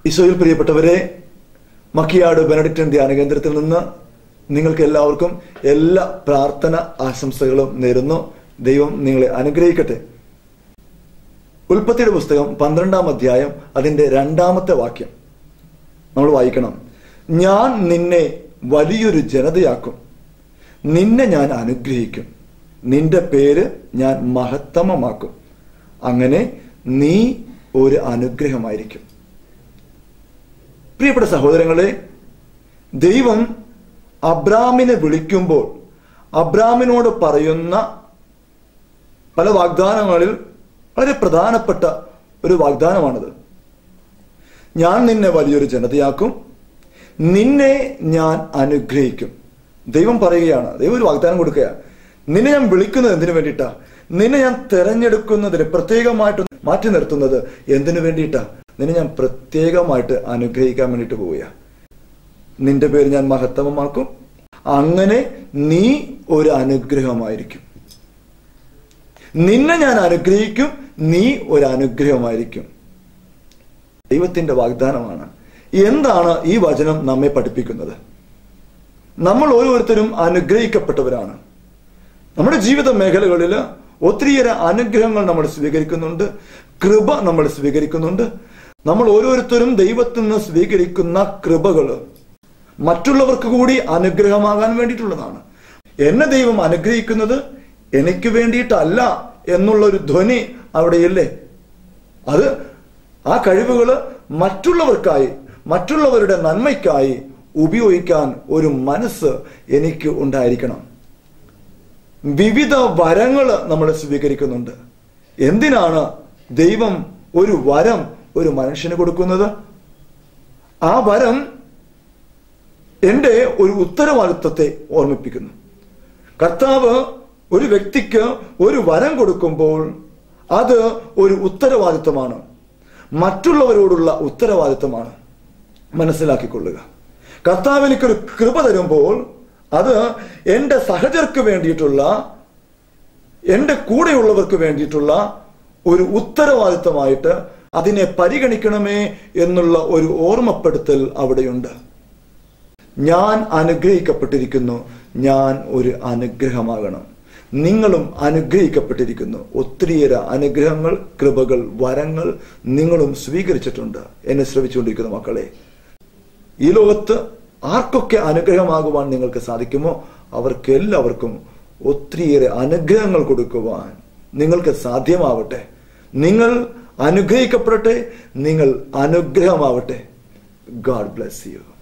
ഈശോയിൽ പ്രിയപ്പെട്ടവരെ മക്കിയാട് ബെനഡിക്റ്റൻ ധ്യാന കേന്ദ്രത്തിൽ നിന്ന് നിങ്ങൾക്ക് എല്ലാവർക്കും എല്ലാ പ്രാർത്ഥന ആശംസകളും നേരുന്നു ദൈവം നിങ്ങളെ അനുഗ്രഹിക്കട്ടെ ഉൽപ്പത്തിയുടെ പുസ്തകം പന്ത്രണ്ടാം അധ്യായം അതിന്റെ രണ്ടാമത്തെ വാക്യം നമ്മൾ വായിക്കണം ഞാൻ നിന്നെ വലിയൊരു ജനതയാക്കും നിന്നെ ഞാൻ അനുഗ്രഹിക്കും നിന്റെ പേര് ഞാൻ മഹത്തമമാക്കും അങ്ങനെ നീ ഒരു അനുഗ്രഹമായിരിക്കും പ്രിയപ്പെട്ട സഹോദരങ്ങളെ ദൈവം അബ്രാമിനെ വിളിക്കുമ്പോൾ അബ്രാമിനോട് പറയുന്ന പല വാഗ്ദാനങ്ങളിൽ വളരെ പ്രധാനപ്പെട്ട ഒരു വാഗ്ദാനമാണിത് ഞാൻ നിന്നെ വലിയൊരു ജനതയാക്കും നിന്നെ ഞാൻ അനുഗ്രഹിക്കും ദൈവം പറയുകയാണ് ദൈവം ഒരു വാഗ്ദാനം കൊടുക്കുക നിന്നെ ഞാൻ വിളിക്കുന്നത് എന്തിനു വേണ്ടിയിട്ടാ നിന്നെ ഞാൻ തെരഞ്ഞെടുക്കുന്നതിന് പ്രത്യേകമായിട്ട് മാറ്റി നിർത്തുന്നത് എന്തിനു വേണ്ടിയിട്ടാ നിന്നെ ഞാൻ പ്രത്യേകമായിട്ട് അനുഗ്രഹിക്കാൻ വേണ്ടിയിട്ട് പോവുക നിന്റെ പേര് ഞാൻ മഹത്തമമാക്കും അങ്ങനെ നീ ഒരു അനുഗ്രഹമായിരിക്കും നിന്നെ ഞാൻ അനുഗ്രഹിക്കും നീ ഒരു അനുഗ്രഹമായിരിക്കും ദൈവത്തിന്റെ വാഗ്ദാനമാണ് എന്താണ് ഈ വചനം നമ്മെ പഠിപ്പിക്കുന്നത് നമ്മൾ ഓരോരുത്തരും അനുഗ്രഹിക്കപ്പെട്ടവരാണ് നമ്മുടെ ജീവിത മേഖലകളിൽ ഒത്തിരിയേറെ അനുഗ്രഹങ്ങൾ നമ്മൾ സ്വീകരിക്കുന്നുണ്ട് കൃപ നമ്മൾ സ്വീകരിക്കുന്നുണ്ട് നമ്മൾ ഓരോരുത്തരും ദൈവത്തിൽ നിന്ന് സ്വീകരിക്കുന്ന കൃപകൾ മറ്റുള്ളവർക്ക് കൂടി അനുഗ്രഹമാകാൻ വേണ്ടിയിട്ടുള്ളതാണ് എന്നെ ദൈവം അനുഗ്രഹിക്കുന്നത് എനിക്ക് വേണ്ടിയിട്ടല്ല എന്നുള്ള ഒരു ധ്വനി അവിടെയില്ലേ അത് ആ കഴിവുകൾ മറ്റുള്ളവർക്കായി മറ്റുള്ളവരുടെ നന്മയ്ക്കായി ഉപയോഗിക്കാൻ ഒരു മനസ്സ് എനിക്ക് ഉണ്ടായിരിക്കണം വിവിധ വരങ്ങൾ നമ്മൾ സ്വീകരിക്കുന്നുണ്ട് എന്തിനാണ് ദൈവം ഒരു വരം ഒരു മനുഷ്യന് കൊടുക്കുന്നത് ആ വരം എന്റെ ഒരു ഉത്തരവാദിത്വത്തെ ഓർമ്മിപ്പിക്കുന്നു കർത്താവ് ഒരു വ്യക്തിക്ക് ഒരു വരം കൊടുക്കുമ്പോൾ അത് ഒരു ഉത്തരവാദിത്വമാണ് മറ്റുള്ളവരോടുള്ള ഉത്തരവാദിത്വമാണ് മനസ്സിലാക്കിക്കൊള്ളുക കർത്താവ് എനിക്കൊരു കൃപ തരുമ്പോൾ അത് എൻ്റെ സഹചർക്ക് വേണ്ടിയിട്ടുള്ള എൻ്റെ കൂടെയുള്ളവർക്ക് വേണ്ടിയിട്ടുള്ള ഒരു ഉത്തരവാദിത്തമായിട്ട് അതിനെ പരിഗണിക്കണമേ എന്നുള്ള ഒരു ഓർമ്മപ്പെടുത്തൽ അവിടെയുണ്ട് ഞാൻ അനുഗ്രഹിക്കപ്പെട്ടിരിക്കുന്നു ഞാൻ ഒരു അനുഗ്രഹമാകണം നിങ്ങളും അനുഗ്രഹിക്കപ്പെട്ടിരിക്കുന്നു ഒത്തിരിയേറെ അനുഗ്രഹങ്ങൾ കൃപകൾ വരങ്ങൾ നിങ്ങളും സ്വീകരിച്ചിട്ടുണ്ട് എന്നെ ശ്രമിച്ചുകൊണ്ടിരിക്കുന്ന മക്കളെ ഈ ലോകത്ത് ആർക്കൊക്കെ അനുഗ്രഹമാകുവാൻ നിങ്ങൾക്ക് സാധിക്കുമോ അവർക്ക് എല്ലാവർക്കും ഒത്തിരിയേറെ അനുഗ്രഹങ്ങൾ കൊടുക്കുവാൻ നിങ്ങൾക്ക് സാധ്യമാവട്ടെ നിങ്ങൾ അനുഗ്രഹിക്കപ്പെടട്ടെ നിങ്ങൾ അനുഗ്രഹമാവട്ടെ ഗാഡ് ബ്ലെസ് യു